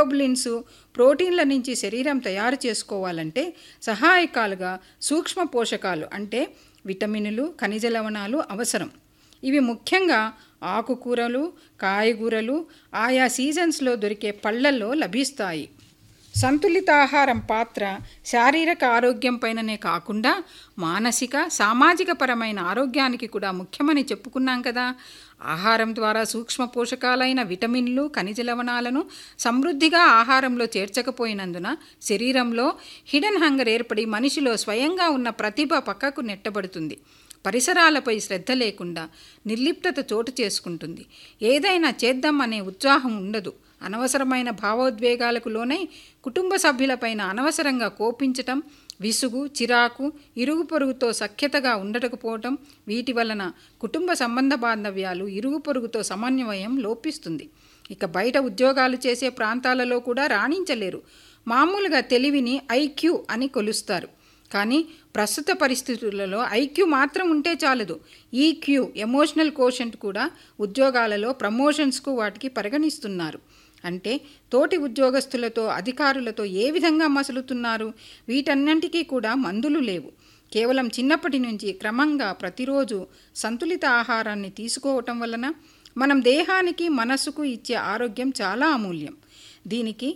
మయోగ్లోబులిన్స్ ప్రోటీన్ల నుంచి శరీరం తయారు చేసుకోవాలంటే సహాయకాలుగా సూక్ష్మ పోషకాలు అంటే విటమినులు ఖనిజ లవణాలు అవసరం ఇవి ముఖ్యంగా ఆకుకూరలు కాయగూరలు ఆయా సీజన్స్లో దొరికే పళ్ళల్లో లభిస్తాయి సంతులితాహారం పాత్ర శారీరక ఆరోగ్యం పైననే కాకుండా మానసిక సామాజిక పరమైన ఆరోగ్యానికి కూడా ముఖ్యమని చెప్పుకున్నాం కదా ఆహారం ద్వారా సూక్ష్మ పోషకాలైన విటమిన్లు ఖనిజ లవణాలను సమృద్ధిగా ఆహారంలో చేర్చకపోయినందున శరీరంలో హిడెన్ హంగర్ ఏర్పడి మనిషిలో స్వయంగా ఉన్న ప్రతిభ పక్కకు నెట్టబడుతుంది పరిసరాలపై శ్రద్ధ లేకుండా నిర్లిప్తత చోటు చేసుకుంటుంది ఏదైనా చేద్దాం అనే ఉత్సాహం ఉండదు అనవసరమైన భావోద్వేగాలకు లోనై కుటుంబ సభ్యులపైన అనవసరంగా కోపించటం విసుగు చిరాకు ఇరుగు పొరుగుతో సఖ్యతగా ఉండకపోవటం వీటి వలన కుటుంబ సంబంధ బాంధవ్యాలు ఇరుగు పొరుగుతో సమన్వయం లోపిస్తుంది ఇక బయట ఉద్యోగాలు చేసే ప్రాంతాలలో కూడా రాణించలేరు మామూలుగా తెలివిని ఐక్యూ అని కొలుస్తారు కానీ ప్రస్తుత పరిస్థితులలో ఐక్యూ మాత్రం ఉంటే చాలదు ఈక్యూ ఎమోషనల్ కోషంట్ కూడా ఉద్యోగాలలో ప్రమోషన్స్కు వాటికి పరిగణిస్తున్నారు అంటే తోటి ఉద్యోగస్తులతో అధికారులతో ఏ విధంగా మసులుతున్నారు వీటన్నింటికీ కూడా మందులు లేవు కేవలం చిన్నప్పటి నుంచి క్రమంగా ప్రతిరోజు సంతులిత ఆహారాన్ని తీసుకోవటం వలన మనం దేహానికి మనస్సుకు ఇచ్చే ఆరోగ్యం చాలా అమూల్యం దీనికి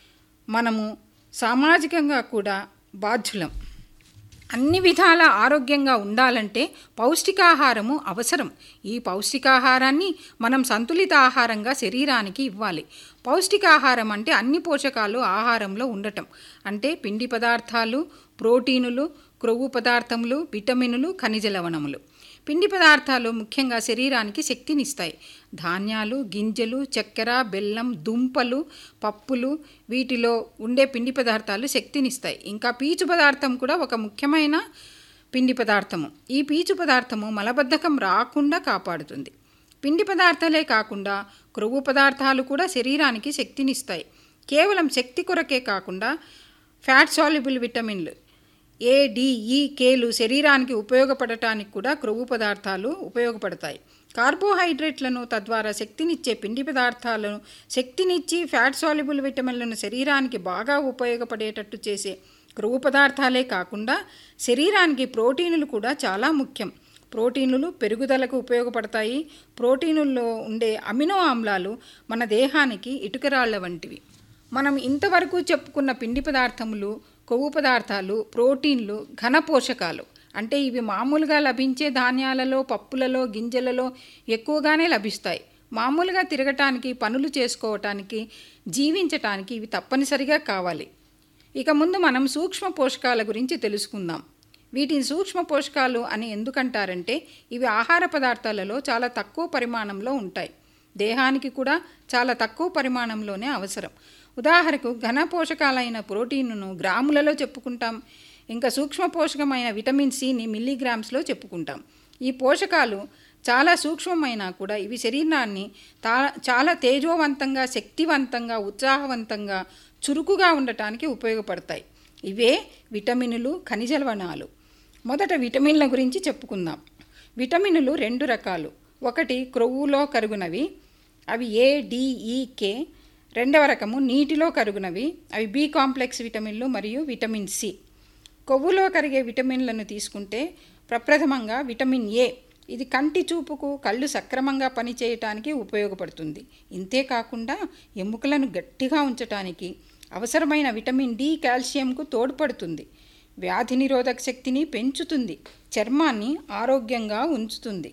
మనము సామాజికంగా కూడా బాధ్యులం అన్ని విధాల ఆరోగ్యంగా ఉండాలంటే పౌష్టికాహారము అవసరం ఈ పౌష్టికాహారాన్ని మనం సంతులిత ఆహారంగా శరీరానికి ఇవ్వాలి పౌష్టికాహారం అంటే అన్ని పోషకాలు ఆహారంలో ఉండటం అంటే పిండి పదార్థాలు ప్రోటీనులు క్రొవ్వు పదార్థములు విటమినులు ఖనిజ లవణములు పిండి పదార్థాలు ముఖ్యంగా శరీరానికి శక్తినిస్తాయి ధాన్యాలు గింజలు చక్కెర బెల్లం దుంపలు పప్పులు వీటిలో ఉండే పిండి పదార్థాలు శక్తినిస్తాయి ఇంకా పీచు పదార్థం కూడా ఒక ముఖ్యమైన పిండి పదార్థము ఈ పీచు పదార్థము మలబద్ధకం రాకుండా కాపాడుతుంది పిండి పదార్థాలే కాకుండా క్రొవ్వు పదార్థాలు కూడా శరీరానికి శక్తినిస్తాయి కేవలం శక్తి కొరకే కాకుండా ఫ్యాట్ సాల్యుబుల్ విటమిన్లు ఏ డిఈ కేలు శరీరానికి ఉపయోగపడటానికి కూడా క్రొవ్వు పదార్థాలు ఉపయోగపడతాయి కార్బోహైడ్రేట్లను తద్వారా శక్తినిచ్చే పిండి పదార్థాలను శక్తినిచ్చి ఫ్యాట్ సాల్యుబుల్ విటమిన్లను శరీరానికి బాగా ఉపయోగపడేటట్టు చేసే క్రొవ్వు పదార్థాలే కాకుండా శరీరానికి ప్రోటీనులు కూడా చాలా ముఖ్యం ప్రోటీనులు పెరుగుదలకు ఉపయోగపడతాయి ప్రోటీనుల్లో ఉండే అమినో ఆమ్లాలు మన దేహానికి ఇటుకరాళ్ల వంటివి మనం ఇంతవరకు చెప్పుకున్న పిండి పదార్థములు కొవ్వు పదార్థాలు ప్రోటీన్లు ఘన పోషకాలు అంటే ఇవి మామూలుగా లభించే ధాన్యాలలో పప్పులలో గింజలలో ఎక్కువగానే లభిస్తాయి మామూలుగా తిరగటానికి పనులు చేసుకోవటానికి జీవించటానికి ఇవి తప్పనిసరిగా కావాలి ఇక ముందు మనం సూక్ష్మ పోషకాల గురించి తెలుసుకుందాం వీటిని సూక్ష్మ పోషకాలు అని ఎందుకంటారంటే ఇవి ఆహార పదార్థాలలో చాలా తక్కువ పరిమాణంలో ఉంటాయి దేహానికి కూడా చాలా తక్కువ పరిమాణంలోనే అవసరం ఉదాహరణకు ఘన పోషకాలైన ప్రోటీన్ను గ్రాములలో చెప్పుకుంటాం ఇంకా సూక్ష్మ పోషకమైన విటమిన్ సిని మిల్లీగ్రామ్స్లో చెప్పుకుంటాం ఈ పోషకాలు చాలా సూక్ష్మమైనా కూడా ఇవి శరీరాన్ని తా చాలా తేజోవంతంగా శక్తివంతంగా ఉత్సాహవంతంగా చురుకుగా ఉండటానికి ఉపయోగపడతాయి ఇవే విటమినులు ఖనిజ లవణాలు మొదట విటమిన్ల గురించి చెప్పుకుందాం విటమినులు రెండు రకాలు ఒకటి క్రొవ్వులో కరుగునవి అవి ఏ డిఈకే రెండవ రకము నీటిలో కరుగునవి అవి బి కాంప్లెక్స్ విటమిన్లు మరియు విటమిన్ సి కొవ్వులో కరిగే విటమిన్లను తీసుకుంటే ప్రప్రథమంగా విటమిన్ ఏ ఇది కంటి చూపుకు కళ్ళు సక్రమంగా పనిచేయటానికి ఉపయోగపడుతుంది ఇంతేకాకుండా ఎముకలను గట్టిగా ఉంచటానికి అవసరమైన విటమిన్ డి కాల్షియంకు తోడ్పడుతుంది వ్యాధి నిరోధక శక్తిని పెంచుతుంది చర్మాన్ని ఆరోగ్యంగా ఉంచుతుంది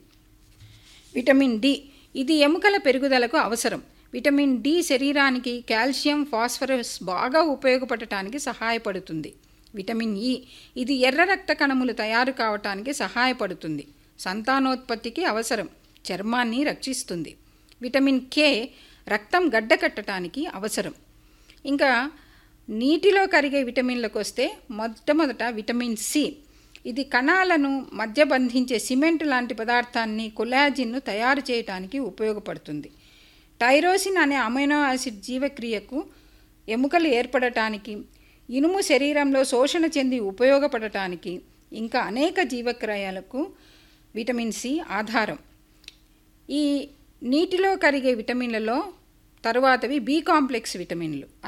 విటమిన్ డి ఇది ఎముకల పెరుగుదలకు అవసరం విటమిన్ డి శరీరానికి కాల్షియం ఫాస్ఫరస్ బాగా ఉపయోగపడటానికి సహాయపడుతుంది విటమిన్ ఇ ఇది ఎర్ర రక్త కణములు తయారు కావటానికి సహాయపడుతుంది సంతానోత్పత్తికి అవసరం చర్మాన్ని రక్షిస్తుంది విటమిన్ కే రక్తం గడ్డకట్టడానికి అవసరం ఇంకా నీటిలో కరిగే విటమిన్లకు వస్తే మొట్టమొదట విటమిన్ సి ఇది కణాలను మధ్య బంధించే సిమెంట్ లాంటి పదార్థాన్ని కొలాజిన్ను తయారు చేయడానికి ఉపయోగపడుతుంది టైరోసిన్ అనే అమైనో యాసిడ్ జీవక్రియకు ఎముకలు ఏర్పడటానికి ఇనుము శరీరంలో శోషణ చెంది ఉపయోగపడటానికి ఇంకా అనేక జీవక్రియలకు విటమిన్ సి ఆధారం ఈ నీటిలో కరిగే విటమిన్లలో తరువాతవి బి కాంప్లెక్స్ విటమిన్లు